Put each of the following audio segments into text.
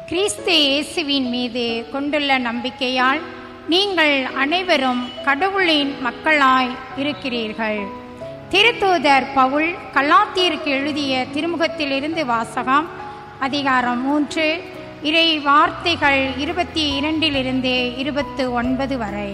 கிறிஸ்து இயேசுவின் மீது கொண்டுள்ள நம்பிக்கையால் நீங்கள் அனைவரும் கடவுளின் மக்களாய் இருக்கிறீர்கள் திருத்தூதர் பவுல் கலாத்தியருக்கு எழுதிய திருமுகத்திலிருந்து வாசகம் அதிகாரம் மூன்று இறை வார்த்தைகள் இருபத்தி இரண்டிலிருந்து இருபத்து ஒன்பது வரை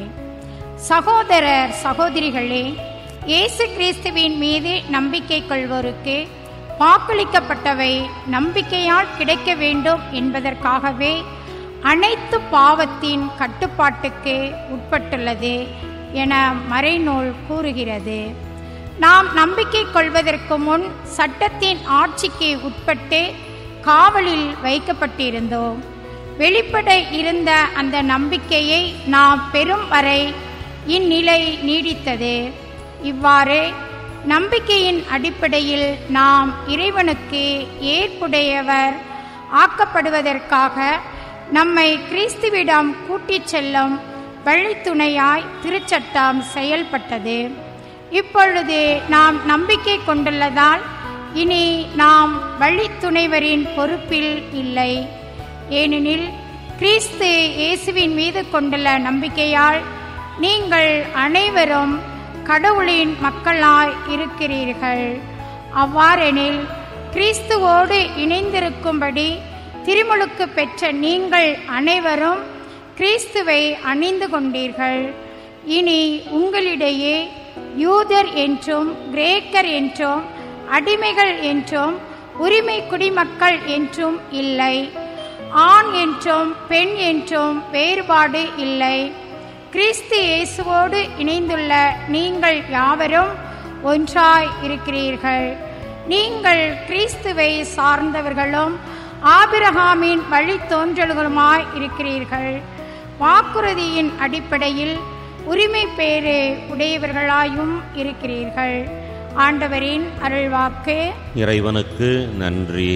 சகோதரர் சகோதரிகளே இயேசு கிறிஸ்துவின் மீது நம்பிக்கை கொள்வோருக்கு வாக்களிக்கப்பட்டவை நம்பிக்கையால் கிடைக்க வேண்டும் என்பதற்காகவே அனைத்து பாவத்தின் கட்டுப்பாட்டுக்கு உட்பட்டுள்ளது என மறைநூல் கூறுகிறது நாம் நம்பிக்கை கொள்வதற்கு முன் சட்டத்தின் ஆட்சிக்கு உட்பட்டு காவலில் வைக்கப்பட்டிருந்தோம் வெளிப்பட இருந்த அந்த நம்பிக்கையை நாம் பெறும் வரை இந்நிலை நீடித்தது இவ்வாறு நம்பிக்கையின் அடிப்படையில் நாம் இறைவனுக்கு ஏற்புடையவர் ஆக்கப்படுவதற்காக நம்மை கிறிஸ்துவிடம் கூட்டிச் செல்லும் வழித்துணையாய் திருச்சட்டம் செயல்பட்டது இப்பொழுது நாம் நம்பிக்கை கொண்டுள்ளதால் இனி நாம் வழித்துணைவரின் பொறுப்பில் இல்லை ஏனெனில் கிறிஸ்து இயேசுவின் மீது கொண்டுள்ள நம்பிக்கையால் நீங்கள் அனைவரும் கடவுளின் மக்களாய் இருக்கிறீர்கள் அவ்வாறெனில் கிறிஸ்துவோடு இணைந்திருக்கும்படி திருமுழுக்கு பெற்ற நீங்கள் அனைவரும் கிறிஸ்துவை அணிந்து கொண்டீர்கள் இனி உங்களிடையே யூதர் என்றும் கிரேக்கர் என்றும் அடிமைகள் என்றும் உரிமை குடிமக்கள் என்றும் இல்லை ஆண் என்றும் பெண் என்றும் வேறுபாடு இல்லை கிறிஸ்து இயேசுவோடு இணைந்துள்ள நீங்கள் யாவரும் ஒன்றாய் இருக்கிறீர்கள் நீங்கள் கிறிஸ்துவை சார்ந்தவர்களும் ஆபிரகாமின் வழித்தோன்றல்களுமாய் இருக்கிறீர்கள் வாக்குறுதியின் அடிப்படையில் உரிமை பேறு உடையவர்களாயும் இருக்கிறீர்கள் ஆண்டவரின் அருள்வாக்கு இறைவனுக்கு நன்றி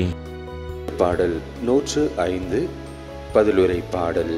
பாடல் நூற்று ஐந்து பதிலுரை பாடல்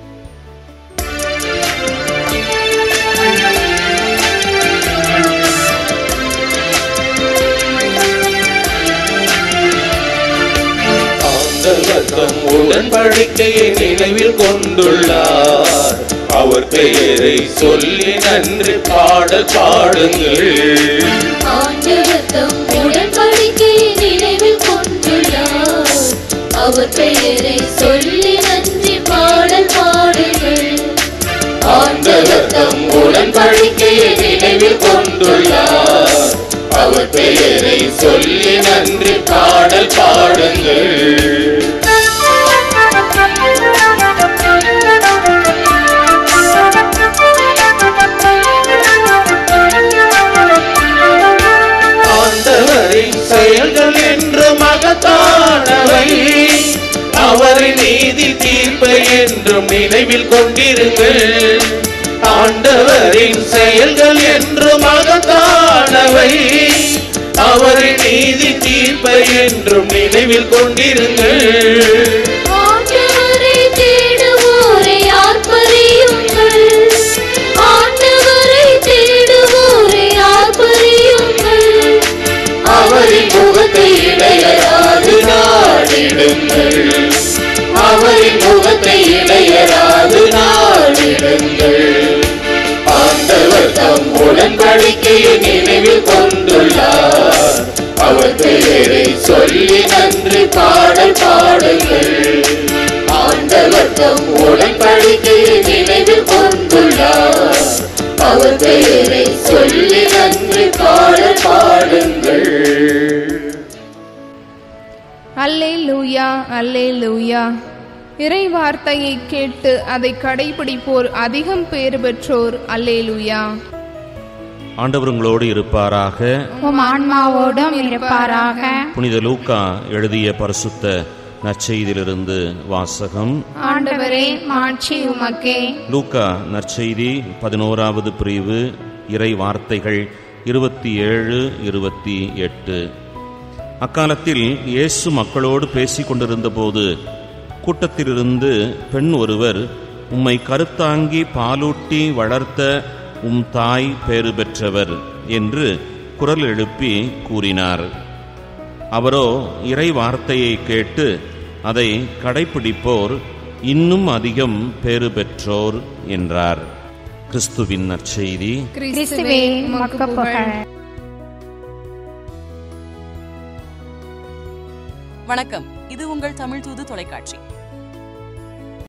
ஆண்டவர் தம் உடன்படிக்கையை நினைவில் கொண்டுள்ளார் அவர் பெயரை சொல்லி நன்றி பாடல் பாடுங்கள் ஆண்டவர் தம் உடன்படிக்கையை நினைவில் கொண்டுள்ளார் அவர் பெயரை சொல்லி நன்றி பாடல் பாடுங்கள் ஆண்டவர் தம் உடன்படிக்கையை நினைவில் கொண்டுள்ளார் அவர் பெயரை சொல்லி நன்றி பாடல் பாடுங்கள் ஆண்டவரின் செயல்கள் என்று மகத்தானவை அவரின் நீதி தீர்ப்பை என்றும் நினைவில் கொண்டிருங்கள் ஆண்டவரின் செயல்கள் என்று மகத்தானவை அவரின் நீதி தீர்ப்பை என்றும் நினைவில் கொண்டிருங்கள் ஆண்டவரை தேடுவோரை ஆர்ப்பரியுங்கள் ஆண்டவரை தேடுவோரை ஆர்ப்பரியுங்கள் அவரின் முகத்தை இடையராது நாடிடுங்கள் அவரின் முகத்தை இடையராது நாடிடுங்கள் ஆண்டவர் தம் உடன்படிக்கையை நினைவில் கொண்டுள்ளார் அவர் பெயரை சொல்லி நன்றி பாடல் பாடுங்கள் ஆண்டவர் தம் உடன்படிக்கையை நினைவில் கொண்டுள்ளார் அவர் பெயரை சொல்லி நன்றி பாடல் பாடுங்கள் அல்லே லூயா அல்லே லூயா இறை வார்த்தையை கேட்டு அதை கடைபிடிப்போர் அதிகம் பேறு பெற்றோர் அல்லே லூயா ஆண்டவர் உங்களோடு இருப்பாராக உம் ஆன்மாவோடும் இருப்பாராக புனித லூக்கா எழுதிய பரிசுத்த நற்செய்தியிலிருந்து வாசகம் ஆண்டவரே மாட்சி உமக்கே லூக்கா நற்செய்தி பதினோராவது பிரிவு இறை வார்த்தைகள் இருபத்தி ஏழு இருபத்தி எட்டு அக்காலத்தில் இயேசு மக்களோடு பேசிக் கொண்டிருந்தபோது கூட்டத்திலிருந்து பெண் ஒருவர் உம்மை கருத்தாங்கி பாலூட்டி வளர்த்த உம் தாய் பேறு பெற்றவர் என்று குரல் எழுப்பி கூறினார் அவரோ இறை வார்த்தையை கேட்டு அதை கடைப்பிடிப்போர் இன்னும் அதிகம் பேறு பெற்றோர் என்றார் கிறிஸ்துவின் நற்செய்தி கிறிஸ்துவே உமக்கு புகழ் வணக்கம் இது உங்கள் தமிழ் தூது தொலைக்காட்சி